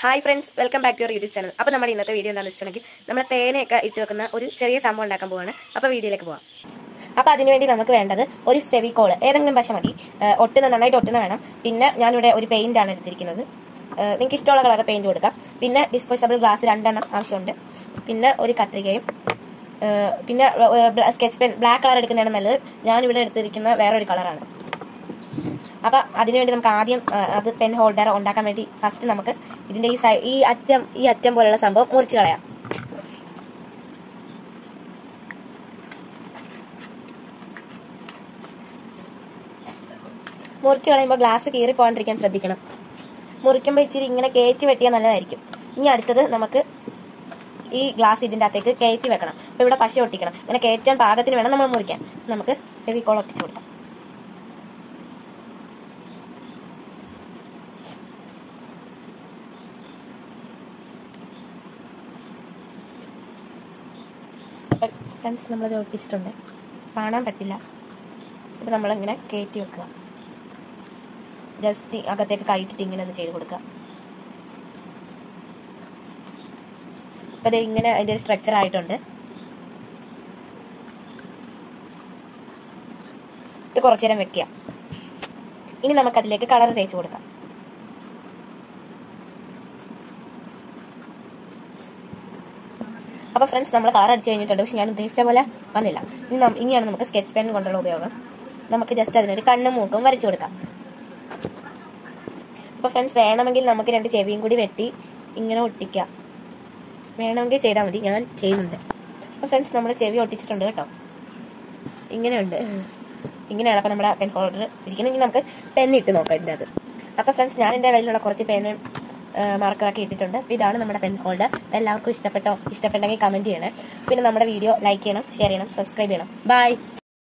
hi friends welcome back to your YouTube channel അപ്പോൾ നമ്മുടെ ഇന്നത്തെ വീഡിയോ എന്താണെന്ന് വെച്ചിട്ടുണ്ടെങ്കിൽ നമ്മൾ തേനയൊക്കെ ഇട്ട് വെക്കുന്ന ഒരു ചെറിയ സംഭവം ഉണ്ടാക്കാൻ പോവാണ് അപ്പോൾ വീഡിയോയിലേക്ക് പോവാം അപ്പോൾ അതിനുവേണ്ടി നമുക്ക് വേണ്ടത് ഒരു ഫെവിക്കോൾ ഏതെങ്കിലും പശ മതി ഏഹ് ഒട്ടുന്ന നന്നായിട്ട് ഒട്ടുന്ന വേണം പിന്നെ ഞാനിവിടെ ഒരു പെയിന്റ് ആണ് എടുത്തിരിക്കുന്നത് ഏഹ് നിങ്ങൾക്ക് ഇഷ്ടമുള്ള കളർ പെയിന്റ് കൊടുക്കാം പിന്നെ ഡിസ്പോസബിൾ ഗ്ലാസ് രണ്ടെണ്ണം ആവശ്യമുണ്ട് പിന്നെ ഒരു കത്രികയും ഏഹ് പിന്നെ സ്കെച്ച് പെൻ ബ്ലാക്ക് കളർ എടുക്കുന്നതാണ് നല്ലത് ഞാനിവിടെ എടുത്തിരിക്കുന്ന വേറൊരു കളറാണ് അപ്പൊ അതിനുവേണ്ടി നമുക്ക് ആദ്യം ആ, അത് പെൻ ഹോൾഡർ ഉണ്ടാക്കാൻ വേണ്ടി ഫസ്റ്റ് നമുക്ക് ഇതിന്റെ ഈ സൈ- ഈ അറ്റം ഈ അറ്റം പോലുള്ള സംഭവം മുറിച്ച് കളയാം മുറിച്ച് കളയുമ്പോൾ ഗ്ലാസ് കീറി പോകാണ്ടിരിക്കാൻ ശ്രദ്ധിക്കണം മുറിക്കുമ്പോൾ ഇച്ചിരി ഇങ്ങനെ കയറ്റി വെട്ടിയാൽ നല്ലതായിരിക്കും ഇനി അടുത്തത് നമുക്ക് ഈ ഗ്ലാസ് ഇതിന്റെ അകത്തേക്ക് കയറ്റി വെക്കണം അപ്പൊ ഇവിടെ പശ ഒട്ടിക്കണം ഇങ്ങനെ കയറ്റാൻ പാകത്തിന് വേണം നമ്മൾ മുറിക്കാൻ നമുക്ക് ഫെവിക്കോൾ ഒട്ടിച്ചു കൊടുക്കാം അപ്പം ഫ്രണ്ട്സ് നമ്മളത് ഒട്ടിച്ചിട്ടുണ്ട് കാണാൻ പറ്റില്ല ഇപ്പം നമ്മളിങ്ങനെ കയറ്റി വെക്കുക ജസ്റ്റ് അകത്തേക്ക് കയറ്റിട്ട് ഇങ്ങനെ ഒന്ന് ചെയ്ത് കൊടുക്കുക അപ്പം ഇത് ഇങ്ങനെ അതിൻ്റെ ഒരു സ്ട്രക്ചർ ആയിട്ടുണ്ട് ഇത് കുറച്ചു നേരം വെക്കുക ഇനി നമുക്ക് അതിലേക്ക് കളർ തേച്ച് കൊടുക്കാം അപ്പോൾ ഫ്രണ്ട്സ് നമ്മൾ കളർ അടിച്ച് കഴിഞ്ഞിട്ടുണ്ട് പക്ഷെ ഞാൻ ഉദ്ദേശിച്ച പോലെ വന്നില്ല ഇനി നം- ഇനിയാണ് നമുക്ക് സ്കെച്ച് പെൻ കൊണ്ടുള്ള ഉപയോഗം നമുക്ക് ജസ്റ്റ് അതിനൊരു കണ്ണും മൂക്കും വരച്ചു കൊടുക്കാം അപ്പോൾ ഫ്രണ്ട്സ് വേണമെങ്കിൽ നമുക്ക് രണ്ട് ചെവിയും കൂടി വെട്ടി ഇങ്ങനെ ഒട്ടിക്കാം വേണമെങ്കിൽ ചെയ്താൽ മതി ഞാൻ ചെയ്യുന്നുണ്ട് അപ്പോൾ ഫ്രണ്ട്സ് നമ്മൾ ചെവി ഒട്ടിച്ചിട്ടുണ്ട് കേട്ടോ ഇങ്ങനെയുണ്ട് ഇങ്ങനെയാണ് അപ്പോൾ നമ്മുടെ പെൻ ഹോൾഡർ ഇരിക്കണമെങ്കിൽ നമുക്ക് പെൻ ഇട്ട് നോക്കാം ഇതിൻ്റെ അത് അപ്പോൾ ഫ്രണ്ട്സ് ഞാൻ എൻ്റെ കയ്യിലുള്ള കുറച്ച് പെന്ന് മാർക്കറൊക്കെ ഇട്ടിട്ടുണ്ട് അപ്പോൾ ഇതാണ് നമ്മുടെ പെൻ ഹോൾഡർ അപ്പോൾ എല്ലാവർക്കും ഇഷ്ടപ്പെട്ടോ ഇഷ്ടപ്പെട്ടെങ്കിൽ കമൻറ്റ് ചെയ്യണേ പിന്നെ നമ്മുടെ വീഡിയോ ലൈക്ക് ചെയ്യണം ഷെയർ ചെയ്യണം സബ്സ്ക്രൈബ് ചെയ്യണം ബൈ